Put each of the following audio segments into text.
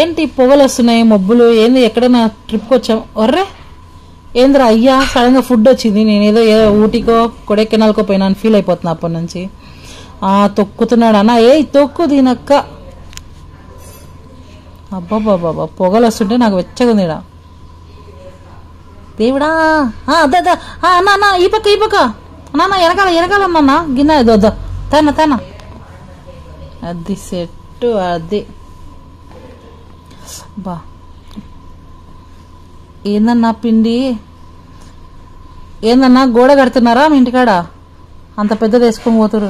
ఏంటి పొగలు వస్తున్నాయి మబ్బులు ఏంది ఎక్కడైనా ట్రిప్కి వచ్చాం ఒర్రే ఏంద్రా అయ్యా సడన్గా ఫుడ్ వచ్చింది నేను ఏదో ఏదో ఊటీకో కొడైకెనాల్కో పోయినాను ఫీల్ అయిపోతున్నా అప్పటి నుంచి ఆ తొక్కుతున్నాడు అన్న ఏ తొక్కు దీనక్క అబ్బాబాబా పొగలు వస్తుంటే నాకు వెచ్చగా ఉంది ఈడ. దేవుడా ఆ, అద్దా అద్దా ఆ, అన్న అన్న ఈ పక్క ఈ పక్క నాన్న వెనకాల వెనకాల అన్న గిన్నె ఇది వద్దా తన తన అది సెట్ అది బా ఏందన్నా పిండి ఏందన్నా గోడ కడుతున్నారా మీ ఇంటికాడ అంత పెద్దది వేసుకొని పోతురు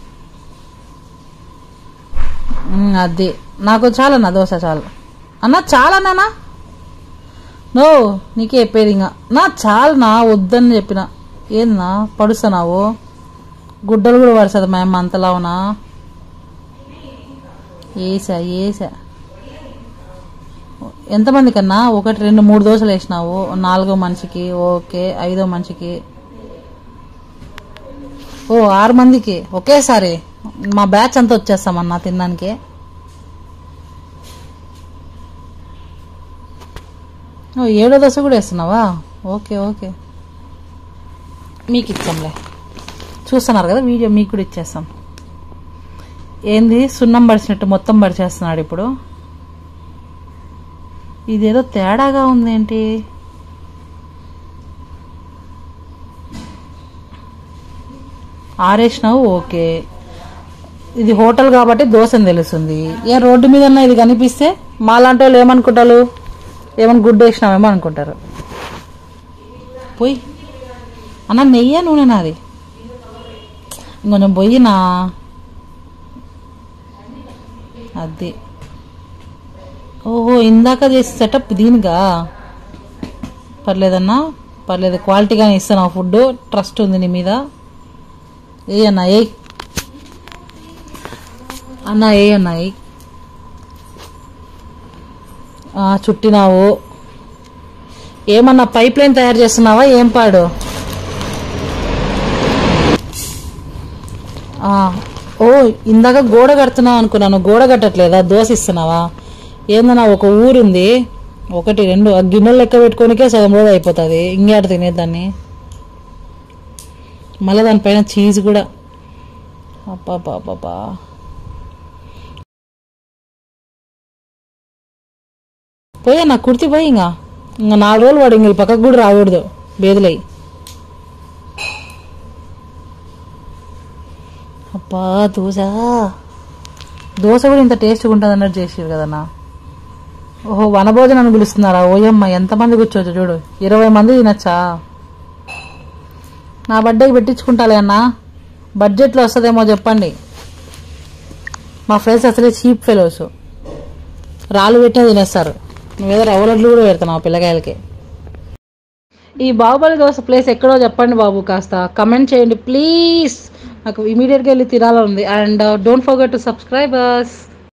ఉమ్, అది నాకు చాలన్నా దోశ చాలు అన్న చాలన్నా నో నీకే చెప్పేది ఇంకా నా చాలనా వద్దని చెప్పిన ఏందన్నా పడుస్తున్నావు గుడ్డలు కూడా పడుతుంది మా అమ్మ అంతలా ఉన్నా ఏసా ఏసా ఎంతమంది కన్నా ఒకటి రెండు మూడు దోశలు వేసినావు నాలుగో మనిషికి ఓకే ఐదో మనిషికి ఓ ఆరు మందికి ఒకేసారి మా బ్యాచ్ అంతా వచ్చేస్తామన్నా తినడానికి ఓ ఏడో దశ కూడా వేస్తున్నావా ఓకే ఓకే మీకు ఇచ్చాంలే చూస్తున్నారు కదా వీడియో మీకు కూడా ఇచ్చేస్తాం ఏంది సున్నం పడిచినట్టు మొత్తం పడిచేస్తున్నాడు ఇప్పుడు ఇదేదో తేడాగా ఉందేంటి ఆరేసినావు ఓకే ఇది హోటల్ కాబట్టి దోశ అని తెలుస్తుంది ఏ రోడ్డు మీద ఇది కనిపిస్తే మాలాంటి వాళ్ళు ఏమనుకుంటారు ఏమని గుడ్డు వేసినామేమో అనుకుంటారు పోయి అన్న నెయ్యే నూనె నాది ఇంకొంచెం పొయ్యినా అది ఓహో ఇందాక చేసి సెటప్ దీనిగా పర్లేదన్నా పర్లేదు క్వాలిటీగానే ఇస్తాను ఫుడ్ ట్రస్ట్ ఉంది నీ మీద ఏ అన్నా ఏ అన్న ఏ అన్నా ఏ చుట్టినావు ఏమన్నా పైప్ లైన్ తయారు చేస్తున్నావా ఏం పాడు ఆ, ఓ ఇందాక గోడ కడుతున్నావు అనుకున్నాను గోడ కట్టట్లేదా దోశ ఇస్తున్నావా ఏందన్నా ఒక ఊరుంది ఒకటి రెండు ఆ గిన్నెలు లెక్క పెట్టుకోనికే సగం రోజు అయిపోతుంది ఇంకేట తినేదాన్ని మళ్ళీ దానిపైన చీజ్ కూడా అబ్బా పోయా నా కుర్తి పోయి ఇంకా ఇంకా నాలుగు రోజులు వాడు ఇంక ఈ పక్కకు కూడా రాకూడదు బేదులై అబ్బా దోశ దోశ కూడా ఇంత టేస్ట్గా ఉంటుంది అన్నట్టు చేసారు కదన్నా ఓహో వనభోజనాన్ని పిలుస్తున్నారా ఓయమ్మ ఎంతమంది కూర్చోవచ్చు చూడు ఇరవై మంది తినచ్చా నా బర్త్డేకి పెట్టించుకుంటాలే అన్న బడ్జెట్లో వస్తుందేమో చెప్పండి మా ఫ్రెండ్స్ అసలే చీప్ ఫెలోస్ రాళ్ళు పెట్టినా తినేస్తారు నువ్వేదో రవ్వలడ్లు కూడా పెడతావు పిల్లకాయలకి ఈ బాహుబలి దోశ ప్లేస్ ఎక్కడో చెప్పండి బాబు కాస్త కమెంట్ చేయండి ప్లీజ్ నాకు ఇమీడియట్గా వెళ్ళి తినాలని ఉంది and don't forget to subscribers